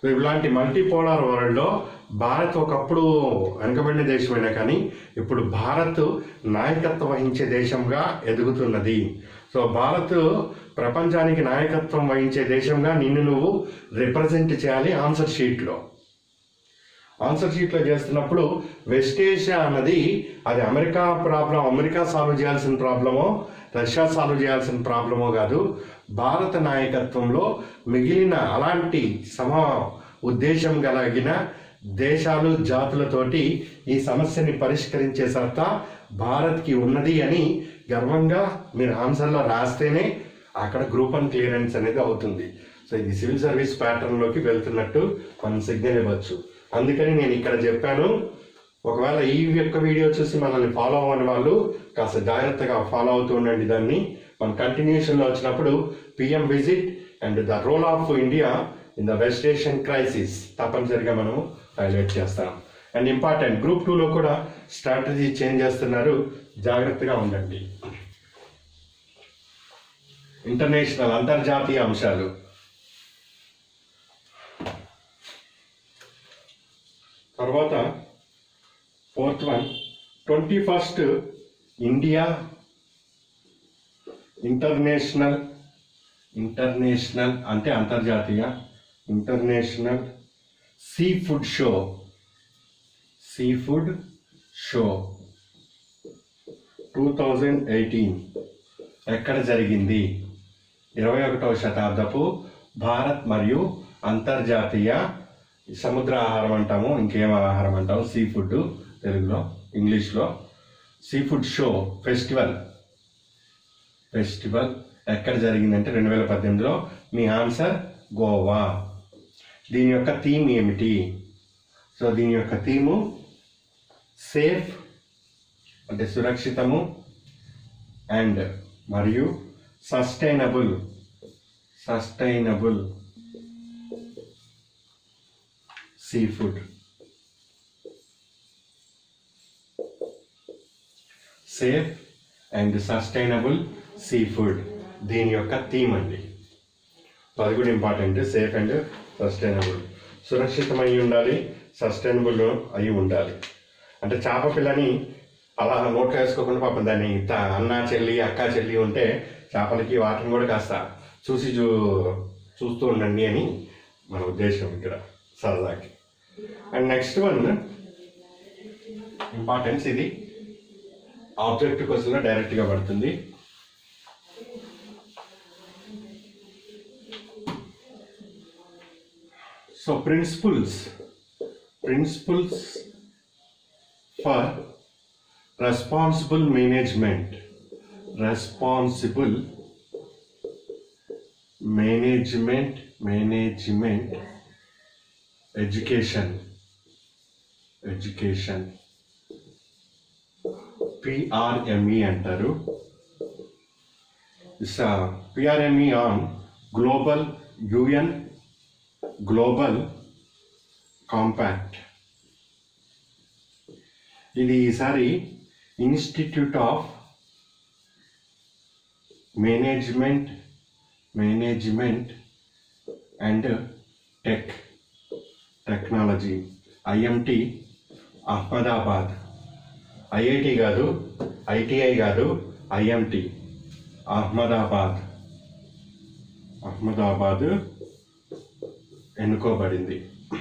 S1: ఇలాంటి మల్టీపోలార్ వరల్డ్లో భారత్ ఒకప్పుడు వెనుకబడిన దేశమైనా కానీ ఇప్పుడు భారత్ నాయకత్వం వహించే దేశంగా ఎదుగుతున్నది సో భారత్ ప్రపంచానికి నాయకత్వం వహించే దేశంగా నిన్ను నువ్వు రిప్రజెంట్ చేయాలి ఆన్సర్ షీట్లో ఆన్సర్ షీట్లో చేస్తున్నప్పుడు వెస్ట్ ఏషియా అన్నది అది అమెరికా ప్రాబ్లం అమెరికా సాల్వ్ చేయాల్సిన ప్రాబ్లమో రష్యా సాల్వ్ చేయాల్సిన ప్రాబ్లమో కాదు భారత నాయకత్వంలో మిగిలిన అలాంటి సమ ఉద్దేశం కలిగిన దేశాలు జాతులతోటి ఈ సమస్యని పరిష్కరించే సత్తా భారత్కి ఉన్నది అని గర్వంగా మీరు ఆన్సర్లో రాస్తేనే అక్కడ గ్రూప్ వన్ క్లియరెన్స్ అనేది అవుతుంది సో ఇది సివిల్ సర్వీస్ ప్యాటర్న్లోకి వెళ్తున్నట్టు మనం సిగ్నల్ ఇవ్వచ్చు అందుకని నేను ఇక్కడ చెప్పాను ఒకవేళ ఈ యొక్క వీడియో చూసి మనల్ని ఫాలో అవ్వని వాళ్ళు కాస్త జాగ్రత్తగా ఫాలో అవుతూ ఉండండి దాన్ని మన కంటిన్యూషన్లో వచ్చినప్పుడు PM visit and the role of India in the West Asian crisis తప్పనిసరిగా మనము హైలైట్ చేస్తాం అండ్ ఇంపార్టెంట్ గ్రూప్ టూలో కూడా స్ట్రాటజీ చేంజ్ చేస్తున్నారు జాగ్రత్తగా ఉండండి ఇంటర్నేషనల్ అంతర్జాతీయ అంశాలు తర్వాత fourth one twenty first India international international అంటే అంతర్జాతీయ international seafood show seafood show two thousand eighteen ఎక్కడ జరిగింది ఇరవై ఒకటవ శతాబ్దపు భారత్ మరియు అంతర్జాతీయ సముద్ర ఆహారం అంటాము ఇంకేం ఆహారం అంటాము సీ ఫుడ్ తెలుగులో ఇంగ్లీష్లో seafood show festival festival ఎక్కడ జరిగిందంటే రెండు వేల పద్దెనిమిదిలో మీ ఆన్సర్ గోవా దీని యొక్క థీమ్ ఏమిటి సో దీని యొక్క థీము సేఫ్ అంటే సురక్షితము అండ్ మరియు sustainable sustainable seafood safe and sustainable seafood దీని యొక్క థీమ్ అండి సో అది కూడా ఇంపార్టెంట్ సేఫ్ అండ్ సస్టైనబుల్ సురక్షితమై ఉండాలి సస్టైనబుల్ అయి ఉండాలి అంటే చేప పిల్లని అలా నోట్లో వేసుకోకుండా పాపం దాన్ని త- అన్న చెల్లి అక్క చెల్లి ఉంటే చేపలకి వాటిని కూడా కాస్త చూసి చూ చూస్తూ ఉండండి అని మన ఉద్దేశం ఇక్కడ సరదాకి అండ్ నెక్స్ట్ వన్ ఇంపార్టెన్స్ ఇది ఆబ్జెక్ట్ క్వశ్చన్లో డైరెక్ట్గా పడుతుంది so principles principles for responsible management responsible management management education education PRME అంటారు PRME on global UN global compact ఇది ఈసారి institute of management management and tech technology IMT Ahmedabad IIT కాదు ITI కాదు IMT Ahmedabad Ahmedabad ఎన్నుకోబడింది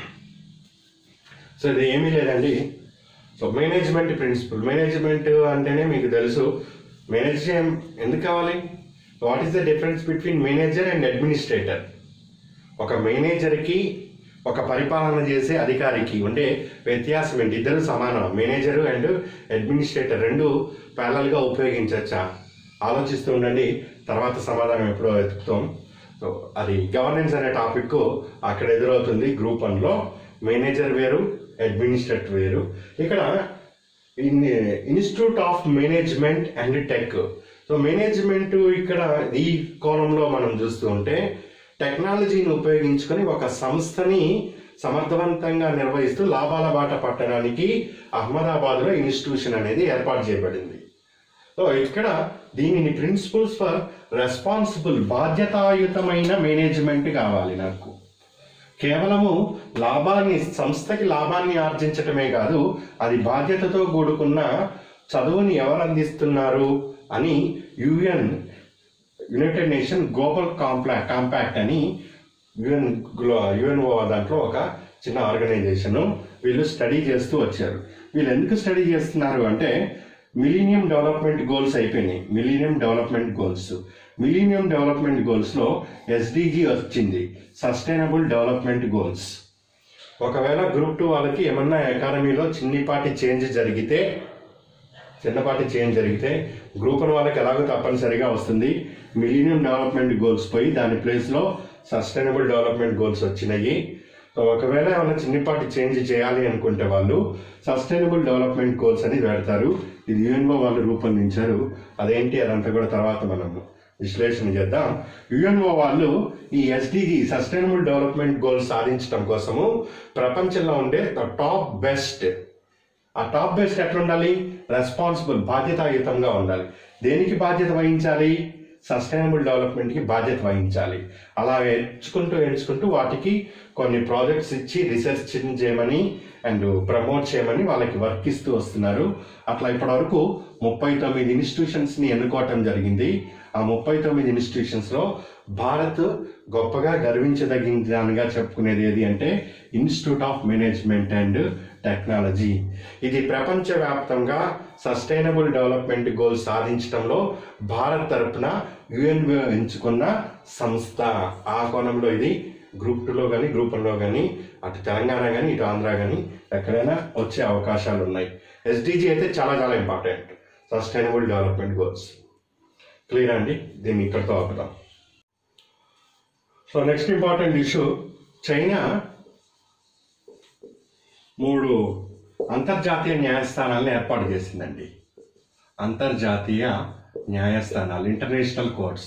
S1: సో ఇది ఏమీ లేదండి సో మేనేజ్మెంట్ ప్రిన్సిపల్ మేనేజ్మెంట్ అంటేనే మీకు తెలుసు మేనేజ్ ఎందుకు కావాలి what is the difference between manager and administrator ఒక మేనేజర్కి ఒక పరిపాలన చేసే అధికారికి ఉండే వ్యత్యాసం ఏంటి ఇద్దరు సమానం మేనేజర్ అండ్ అడ్మినిస్ట్రేటర్ రెండు ప్యారల్గా ఉపయోగించవచ్చా ఆలోచిస్తూ ఉండండి తర్వాత సమాధానం ఎప్పుడో వెతుకుతాం సో అది గవర్నెన్స్ అనే టాపిక్ అక్కడ ఎదురవుతుంది గ్రూప్ వన్లో మేనేజర్ వేరు అడ్మినిస్ట్రేటర్ వేరు ఇక్కడ in institute of management and tech so management ఇక్కడ ఈ కోణంలో మనం చూస్తూ ఉంటే టెక్నాలజీని ఉపయోగించుకొని ఒక సంస్థని సమర్థవంతంగా నిర్వహిస్తూ లాభాల బాట పట్టడానికి అహ్మదాబాద్లో ఇన్స్టిట్యూషన్ అనేది ఏర్పాటు చేయబడింది సో ఇక్కడ దీనిని ప్రిన్సిపల్స్ ఫర్ రెస్పాన్సిబుల్ బాధ్యతాయుతమైన మేనేజ్మెంట్ కావాలి నాకు కేవలము లాభాన్ని సంస్థకి లాభాన్ని ఆర్జించటమే కాదు అది బాధ్యతతో కూడుకున్న చదువుని ఎవరు అందిస్తున్నారు అని యుఎన్ యునైటెడ్ నేషన్ గ్లోబల్ కాంప్లా కాంపాక్ట్ అని యుఎన్ యుఎన్ఓ దాంట్లో ఒక చిన్న ఆర్గనైజేషన్ వీళ్ళు స్టడీ చేస్తూ వచ్చారు వీళ్ళు ఎందుకు స్టడీ చేస్తున్నారు అంటే మిలీనియం డెవలప్మెంట్ గోల్స్ అయిపోయినాయి millennium development goals millennium development గోల్స్లో ఎస్డిజి వచ్చింది సస్టైనబుల్ డెవలప్మెంట్ గోల్స్ ఒకవేళ గ్రూప్ టూ వాళ్ళకి ఏమన్నా ఎకానమీలో చిన్నిపాటి చేంజ్ జరిగితే చిన్నపాటి చేంజ్ జరిగితే గ్రూప్ వన్ వాళ్ళకి ఎలాగో తప్పనిసరిగా వస్తుంది మిలీనియం డెవలప్మెంట్ గోల్స్ పోయి దాని ప్లేస్లో సస్టైనబుల్ డెవలప్మెంట్ గోల్స్ వచ్చినాయి సో ఒకవేళ ఏమైనా చిన్నపాటి చేంజ్ చేయాలి అనుకుంటే వాళ్ళు సస్టైనబుల్ డెవలప్మెంట్ గోల్స్ అని పెడతారు ఇది యుఎన్ఓ వాళ్ళు రూపొందించారు అదేంటి అదంతా కూడా తర్వాత మనం విశ్లేషణ చేద్దాం యుఎన్ఓ వాళ్ళు ఈ ఎస్డిజి సస్టైనబుల్ డెవలప్మెంట్ గోల్స్ సాధించడం కోసము ప్రపంచంలో ఉండే టాప్ బెస్ట్ ఆ టాప్ బేస్డ్ ఎట్లా ఉండాలి రెస్పాన్సిబుల్ బాధ్యతాయుతంగా ఉండాలి దేనికి బాధ్యత వహించాలి సస్టైనబుల్ డెవలప్మెంట్కి బాధ్యత వహించాలి అలా ఎంచుకుంటూ ఎంచుకుంటూ వాటికి కొన్ని ప్రాజెక్ట్స్ ఇచ్చి రీసెర్చ్ చేయమని అండ్ ప్రమోట్ చేయమని వాళ్ళకి వర్క్ ఇస్తూ వస్తున్నారు అట్లా ఇప్పటివరకు ముప్పై తొమ్మిది ఇన్స్టిట్యూషన్స్ని ఎన్నుకోవటం జరిగింది ఆ ముప్పై తొమ్మిది ఇన్స్టిట్యూషన్స్లో భారత్ గొప్పగా గర్వించదగిన దానిగా చెప్పుకునేది ఏది అంటే institute of management and technology ఇది ప్రపంచవ్యాప్తంగా సస్టైనబుల్ డెవలప్మెంట్ గోల్ సాధించడంలో భారత్ తరపున యుఎన్ఓ ఎంచుకున్న సంస్థ ఆ కోణంలో ఇది గ్రూప్ టూలో కానీ గ్రూప్ వన్లో కానీ అటు తెలంగాణ కానీ ఇటు ఆంధ్ర కానీ ఎక్కడైనా వచ్చే అవకాశాలు ఉన్నాయి ఎస్డిజి అయితే చాలా చాలా important sustainable development goals clear అండి దీన్ని ఇక్కడితో ఆపుదాం so next important issue China మూడు అంతర్జాతీయ న్యాయస్థానాలను ఏర్పాటు చేసిందండి అంతర్జాతీయ న్యాయస్థానాలు ఇంటర్నేషనల్ కోర్ట్స్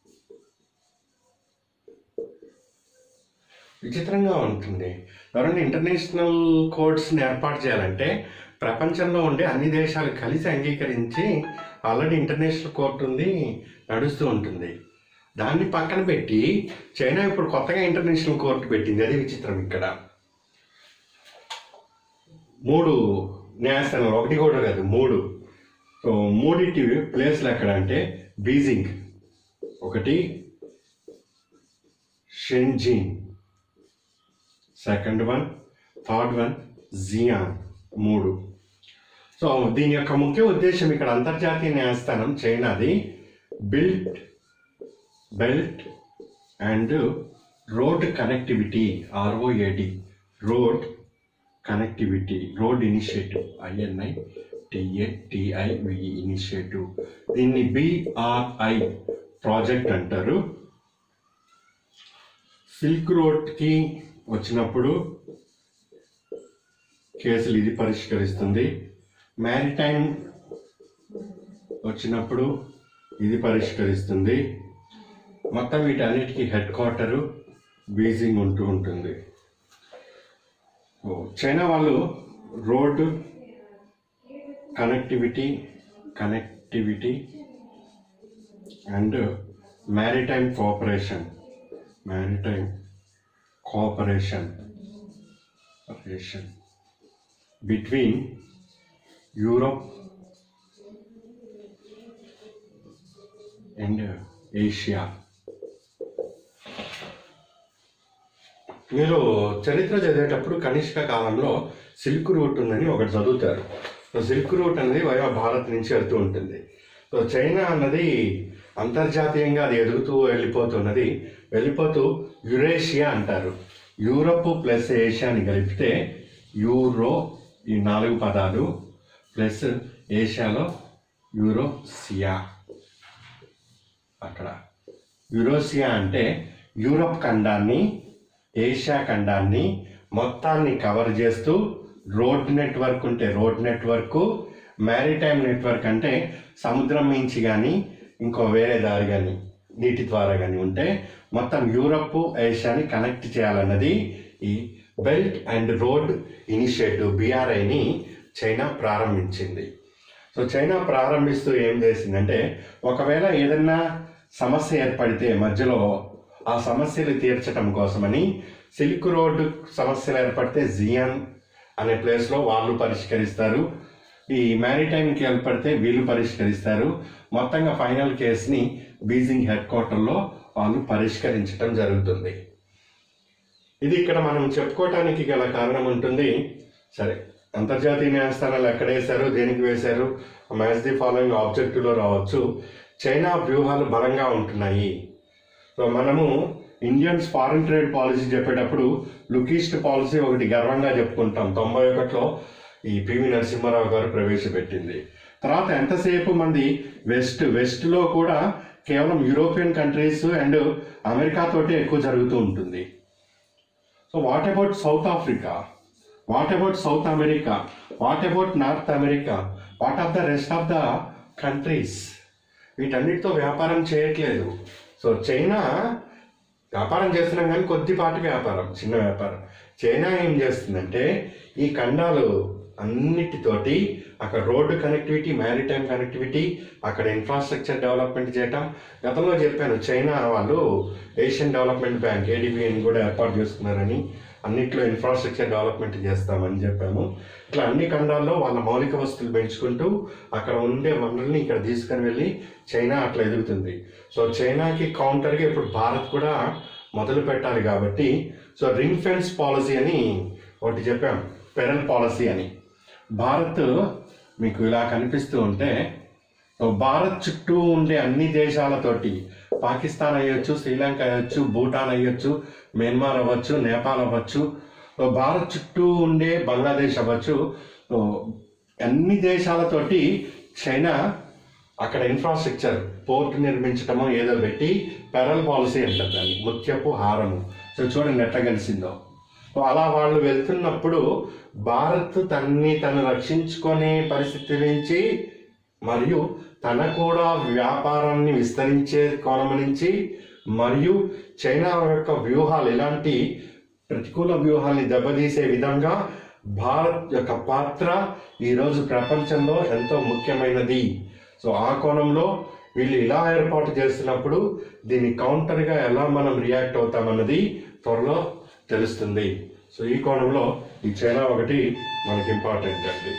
S1: విచిత్రంగా ఉంటుంది ఎవరైనా ఇంటర్నేషనల్ కోర్ట్స్ని ఏర్పాటు చేయాలంటే ప్రపంచంలో ఉండే అన్ని దేశాలు కలిసి అంగీకరించి ఆల్రెడీ ఇంటర్నేషనల్ కోర్ట్ ఉంది నడుస్తూ ఉంటుంది దాన్ని పక్కన పెట్టి చైనా ఇప్పుడు కొత్తగా ఇంటర్నేషనల్ కోర్టు పెట్టింది అది విచిత్రం ఇక్కడ మూడు న్యాయస్థానాలు ఒకటి కూడా కాదు మూడు సో మూడింటి ప్లేస్లు ఎక్కడ అంటే బీజింగ్ ఒకటి Shenzhen second one third one Xi'an మూడు సో దీని యొక్క ముఖ్య ఉద్దేశం ఇక్కడ అంతర్జాతీయ న్యాయస్థానం చైనాది built belt and road connectivity R O A D road connectivity road initiative I N I T A T I V E initiative దీన్ని బిఆర్ఐ ప్రాజెక్ట్ అంటారు సిల్క్ రోడ్కి వచ్చినప్పుడు కేసులు ఇది పరిష్కరిస్తుంది మ్యారిటైమ్ వచ్చినప్పుడు ఇది పరిష్కరిస్తుంది మొత్తం వీటన్నిటికీ హెడ్ క్వార్టరు బీజింగ్ ఉంటూ ఉంటుంది ఓ, చైనా వాళ్ళు road connectivity connectivity and maritime cooperation maritime cooperation cooperation between Europe and Asia మీరు చరిత్ర చదివేటప్పుడు కనిష్క కాలంలో సిల్క్ రూట్ ఉందని ఒకటి చదువుతారు సో సిల్క్ రూట్ అనేది వయా భారత్ నుంచి వెళ్తూ ఉంటుంది సో చైనా అన్నది అంతర్జాతీయంగా అది ఎదుగుతూ వెళ్ళిపోతున్నది వెళ్ళిపోతూ యురేషియా అంటారు యూరప్ ప్లస్ ఏషియాని కలిపితే యూరో ఈ నాలుగు పదాలు ప్లస్ ఏషియాలో యూరోసియా అక్కడ యూరోసియా అంటే యూరప్ ఖండాన్ని ఏషియా ఖండాన్ని మొత్తాన్ని కవర్ చేస్తూ రోడ్ నెట్వర్క్ ఉంటే రోడ్ నెట్వర్క్ మ్యారిటైమ్ నెట్వర్క్ అంటే సముద్రం మించి కానీ ఇంకో వేరే దారి కానీ నీటి ద్వారా కానీ ఉంటే మొత్తం యూరప్ ఏషియాని కనెక్ట్ చేయాలన్నది ఈ బెల్ట్ అండ్ రోడ్ ఇనిషియేటివ్ బిఆర్ఐని చైనా ప్రారంభించింది సో చైనా ప్రారంభిస్తూ ఏం చేసిందంటే ఒకవేళ ఏదన్నా సమస్య ఏర్పడితే మధ్యలో ఆ సమస్యలు తీర్చడం కోసమని సిల్క్ రోడ్ సమస్యలు ఏర్పడితే జియాన్ అనే ప్లేస్లో వాళ్ళు పరిష్కరిస్తారు ఈ మ్యారిటైమ్కి ఏర్పడితే వీళ్ళు పరిష్కరిస్తారు మొత్తంగా ఫైనల్ కేసుని బీజింగ్ హెడ్ క్వార్టర్లో వాళ్ళు పరిష్కరించడం జరుగుతుంది ఇది ఇక్కడ మనం చెప్పుకోవటానికి గల కారణం ఉంటుంది సరే అంతర్జాతీయ న్యాయస్థానాలు ఎక్కడ వేశారు దేనికి వేశారు మ్యాచ్ ది ఫాలోయింగ్ ఆబ్జెక్టివ్లో రావచ్చు చైనా వ్యూహాలు బలంగా ఉంటున్నాయి సో మనము ఇండియన్స్ ఫారిన్ ట్రేడ్ పాలసీ చెప్పేటప్పుడు లుకీస్ట్ పాలసీ ఒకటి గర్వంగా చెప్పుకుంటాం తొంభై ఒకటిలో ఈ పివి నరసింహారావు గారు ప్రవేశపెట్టింది తర్వాత ఎంతసేపు మంది వెస్ట్ వెస్ట్లో కూడా కేవలం యూరోపియన్ కంట్రీస్ అండ్ అమెరికాతోటే ఎక్కువ జరుగుతూ ఉంటుంది so what about South Africa what about South America what about North America what of the rest of the countries వీటన్నిటితో వ్యాపారం చేయట్లేదు సో చైనా వ్యాపారం చేస్తున్నాం కానీ కొద్దిపాటి వ్యాపారం చిన్న వ్యాపారం చైనా ఏం చేస్తుందంటే ఈ ఖండాలు అన్నిటితోటి అక్కడ రోడ్డు కనెక్టివిటీ మ్యారిటైమ్ కనెక్టివిటీ అక్కడ ఇన్ఫ్రాస్ట్రక్చర్ డెవలప్మెంట్ చేయటం గతంలో చెప్పాను చైనా వాళ్ళు ఏషియన్ డెవలప్మెంట్ బ్యాంక్ ఏడిబిఎన్ కూడా ఏర్పాటు చేసుకున్నారని అన్నిట్లో ఇన్ఫ్రాస్ట్రక్చర్ డెవలప్మెంట్ చేస్తామని చెప్పాము ఇట్లా అన్ని ఖండాల్లో వాళ్ళ మౌలిక వస్తువులు పెంచుకుంటూ అక్కడ ఉండే వనరుల్ని ఇక్కడ తీసుకొని వెళ్ళి చైనా అట్లా ఎదుగుతుంది సో చైనాకి కౌంటర్గా ఇప్పుడు భారత్ కూడా మొదలు పెట్టాలి కాబట్టి సో రింగ్ ఫెన్స్ పాలసీ అని ఒకటి చెప్పాం పెరల్ పాలసీ అని భారత్ మీకు ఇలా కనిపిస్తూ ఉంటే సో భారత్ చుట్టూ ఉండే అన్ని దేశాలతోటి పాకిస్తాన్ అయ్యొచ్చు శ్రీలంక అయ్యొచ్చు భూటాన్ అయ్యొచ్చు మయన్మార్ అవ్వచ్చు నేపాల్ అవ్వచ్చు సో భారత్ చుట్టూ ఉండే బంగ్లాదేశ్ అవ్వచ్చు సో అన్ని దేశాలతోటి చైనా అక్కడ ఇన్ఫ్రాస్ట్రక్చర్ పోర్ట్ నిర్మించటమో ఏదో పెట్టి పెరల్ పాలసీ అంటారు దాన్ని ముత్యపు హారము సో చూడండి ఎట్లా కలిసిందో సో అలా వాళ్ళు వెళ్తున్నప్పుడు భారత్ తన్ని తను రక్షించుకునే పరిస్థితి నుంచి మరియు తన కూడా వ్యాపారాన్ని విస్తరించే కోణం నుంచి మరియు చైనా యొక్క వ్యూహాలు ఎలాంటి ప్రతికూల వ్యూహాల్ని దెబ్బతీసే విధంగా భారత్ యొక్క పాత్ర ఈరోజు ప్రపంచంలో ఎంతో ముఖ్యమైనది సో ఆ కోణంలో వీళ్ళు ఇలా ఏర్పాటు చేస్తున్నప్పుడు దీన్ని కౌంటర్గా ఎలా మనం రియాక్ట్ అవుతామన్నది త్వరలో తెలుస్తుంది సో ఈ కోణంలో ఈ చైనా ఒకటి మనకి ఇంపార్టెంట్ అండి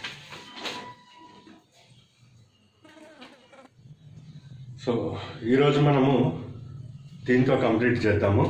S1: సో ఈరోజు మనము దీంతో కంప్లీట్ చేద్దాము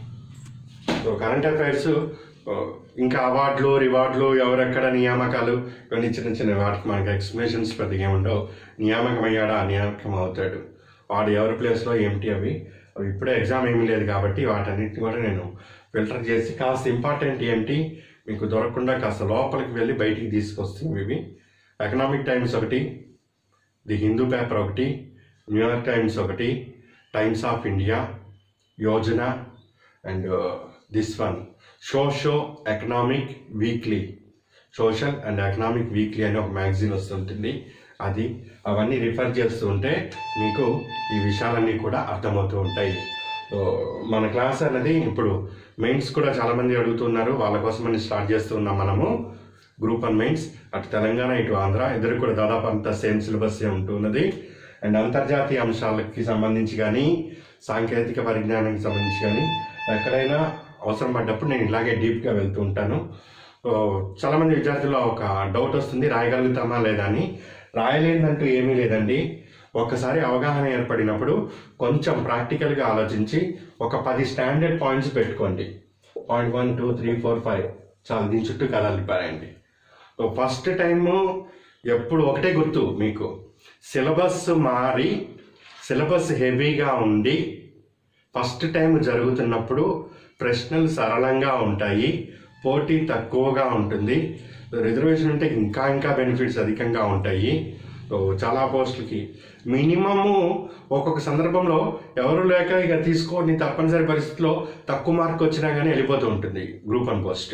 S1: సో కరెంట్ అఫైర్స్ ఇంకా అవార్డులు రివార్డులు ఎవరెక్కడ నియామకాలు ఇవన్నీ చిన్న చిన్న వాటికి మనకి ఎక్స్ప్లెనేషన్స్ పెద్దగా ఏముండవు నియామకం అయ్యాడా నియామకం అవుతాడు వాడు ఎవరి ప్లేస్లో ఏమిటి అవి అవి ఇప్పుడే ఎగ్జామ్ ఏమీ లేదు కాబట్టి వాటన్నిటిని కూడా నేను ఫిల్టర్ చేసి కాస్త ఇంపార్టెంట్ ఏంటి మీకు దొరకకుండా కాస్త లోపలికి వెళ్ళి బయటికి తీసుకొస్తుంది ఇవి ఎకనామిక్ టైమ్స్ ఒకటి ది హిందూ పేపర్ ఒకటి న్యూయార్క్ టైమ్స్ ఒకటి Times of India Yojana and this one socio economic weekly social and economic weekly అనే ఒక మ్యాగజైన్ వస్తుంటుంది అది అవన్నీ రిఫర్ చేస్తూ ఉంటే మీకు ఈ విషయాలన్నీ కూడా అర్థమవుతూ ఉంటాయి సో మన క్లాస్ అనేది ఇప్పుడు మెయిన్స్ కూడా చాలామంది అడుగుతున్నారు వాళ్ళ కోసమని స్టార్ట్ చేస్తూ ఉన్నాం మనము గ్రూప్ వన్ మెయిన్స్ అటు తెలంగాణ ఇటు ఆంధ్ర ఇద్దరు కూడా దాదాపు అంతా సేమ్ సిలబస్ ఉంటున్నది అండ్ అంతర్జాతీయ అంశాలకి సంబంధించి కానీ సాంకేతిక పరిజ్ఞానానికి సంబంధించి కానీ ఎక్కడైనా అవసరం పడ్డప్పుడు నేను ఇలాగే డీప్గా వెళ్తూ ఉంటాను సో చాలామంది విద్యార్థుల్లో ఒక డౌట్ వస్తుంది రాయగలుగుతామా లేదా అని రాయలేదంటూ ఏమీ లేదండి ఒక్కసారి అవగాహన ఏర్పడినప్పుడు కొంచెం ప్రాక్టికల్గా ఆలోచించి ఒక పది స్టాండర్డ్ పాయింట్స్ పెట్టుకోండి point one two three four five చాలు దీని చుట్టూ కథలు పారండి సో ఫస్ట్ టైము ఎప్పుడు ఒకటే గుర్తు మీకు సిలబస్ మారి సిలబస్ హెవీగా ఉండి ఫస్ట్ టైం జరుగుతున్నప్పుడు ప్రశ్నలు సరళంగా ఉంటాయి పోటీ తక్కువగా ఉంటుంది రిజర్వేషన్ ఉంటే ఇంకా ఇంకా బెనిఫిట్స్ అధికంగా ఉంటాయి సో చాలా పోస్టులకి మినిమము ఒక్కొక్క సందర్భంలో ఎవరు లేక ఇక తీసుకొని తప్పనిసరి పరిస్థితిలో తక్కువ మార్క్ వచ్చినా కానీ వెళ్ళిపోతూ ఉంటుంది group one post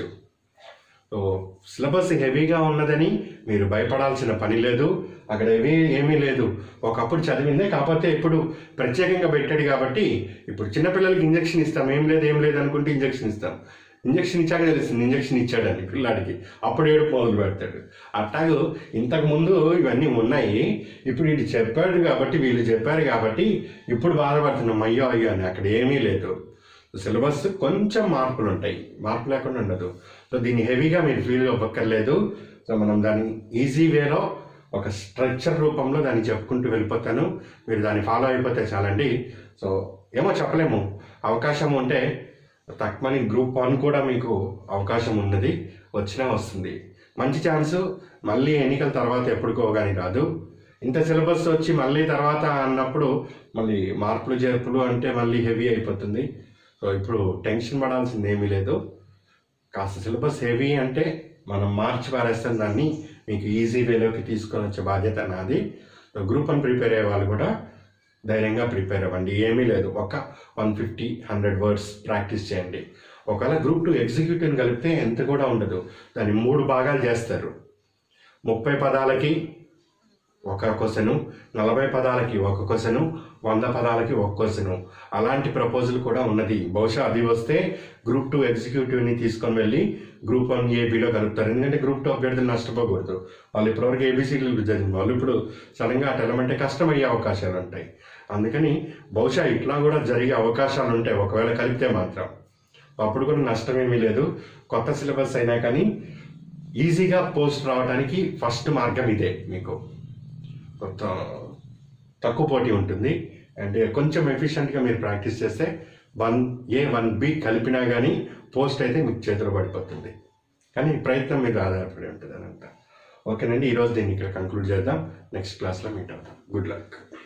S1: so syllabus హెవీగా ఉన్నదని మీరు భయపడాల్సిన పని లేదు అక్కడ ఏమీ ఏమీ లేదు ఒకప్పుడు చదివిందే కాకపోతే ఇప్పుడు ప్రత్యేకంగా పెట్టాడు కాబట్టి ఇప్పుడు చిన్నపిల్లలకి ఇంజెక్షన్ ఇస్తాం ఏం లేదు ఏం లేదు అనుకుంటే ఇంజెక్షన్ ఇస్తాం ఇంజక్షన్ ఇచ్చాక తెలుస్తుంది ఇంజక్షన్ ఇచ్చాడని పిల్లాడికి అప్పుడు ఏడు మొదలు పెడతాడు అట్లాగూ ఇంతకు ముందు ఇవన్నీ ఉన్నాయి ఇప్పుడు వీడు చెప్పాడు కాబట్టి వీళ్ళు చెప్పారు కాబట్టి ఇప్పుడు బాధపడుతున్నాం అయ్యో అయ్యో అని అక్కడ ఏమీ లేదు సిలబస్ కొంచెం మార్పులు ఉంటాయి మార్పు లేకుండా ఉండదు సో దీన్ని హెవీగా మీరు ఫీల్ అవ్వక్కర్లేదు సో మనం దాన్ని ఈజీ వేలో ఒక స్ట్రక్చర్ రూపంలో దాన్ని చెప్పుకుంటూ వెళ్ళిపోతాను మీరు దాన్ని ఫాలో అయిపోతే చాలండి సో ఏమో చెప్పలేము అవకాశం ఉంటే తక్కువని గ్రూప్ వన్ కూడా మీకు అవకాశం ఉన్నది వచ్చినా వస్తుంది మంచి ఛాన్స్ మళ్ళీ ఎన్నికల తర్వాత ఎప్పుడుకో కానీ రాదు ఇంత సిలబస్ వచ్చి మళ్ళీ తర్వాత అన్నప్పుడు మళ్ళీ మార్పులు చేర్పులు అంటే మళ్ళీ హెవీ అయిపోతుంది సో ఇప్పుడు టెన్షన్ పడాల్సింది ఏమీ లేదు కాస్త సిలబస్ హెవీ అంటే మనం మార్చి పారేస్తాం దాన్ని మీకు ఈజీ వేలోకి తీసుకొని వచ్చే బాధ్యత నాది గ్రూప్ వన్ ప్రిపేర్ అయ్యే వాళ్ళు కూడా ధైర్యంగా ప్రిపేర్ అవ్వండి ఏమీ లేదు ఒక one fifty hundred words practice చేయండి ఒకవేళ గ్రూప్ టూ ఎగ్జిక్యూటివ్ని కలిపితే ఎంత కూడా ఉండదు దాన్ని మూడు భాగాలు చేస్తారు ముప్పై పదాలకి ఒక క్వశ్చను నలభై పదాలకి ఒక క్వశ్చను వంద పదాలకి ఒక క్వశ్చను అలాంటి ప్రపోజల్ కూడా ఉన్నది బహుశా అది వస్తే గ్రూప్ టూ ఎగ్జిక్యూటివ్ని తీసుకొని వెళ్ళి గ్రూప్ వన్ ఏబీలో కలుపుతారు ఎందుకంటే గ్రూప్ టూ అభ్యర్థులు నష్టపోకూడదు వాళ్ళు ఇప్పటివరకు ఏబీసీలు చదివిన వాళ్ళు ఇప్పుడు సడన్గా అటు వెళ్ళమంటే కష్టమయ్యే అవకాశాలు ఉంటాయి అందుకని బహుశా ఇట్లా కూడా జరిగే అవకాశాలు ఉంటాయి ఒకవేళ కలిపితే మాత్రం అప్పుడు కూడా నష్టం ఏమీ లేదు కొత్త సిలబస్ అయినా కానీ ఈజీగా పోస్ట్ రావడానికి ఫస్ట్ మార్గం ఇదే మీకు కొంత తక్కువ పోటీ ఉంటుంది అండ్ కొంచెం ఎఫిషియెంట్గా మీరు ప్రాక్టీస్ చేస్తే వన్ ఏ వన్ బి కలిపినా కానీ పోస్ట్ అయితే మీకు చేతిలో పడిపోతుంది కానీ ప్రయత్నం మీద ఆధారపడి ఉంటుంది అదంతా ఓకేనండి ఈరోజు దీన్ని ఇక్కడ కంక్లూడ్ చేద్దాం నెక్స్ట్ క్లాస్లో మీట్ అవుతాం గుడ్ లక్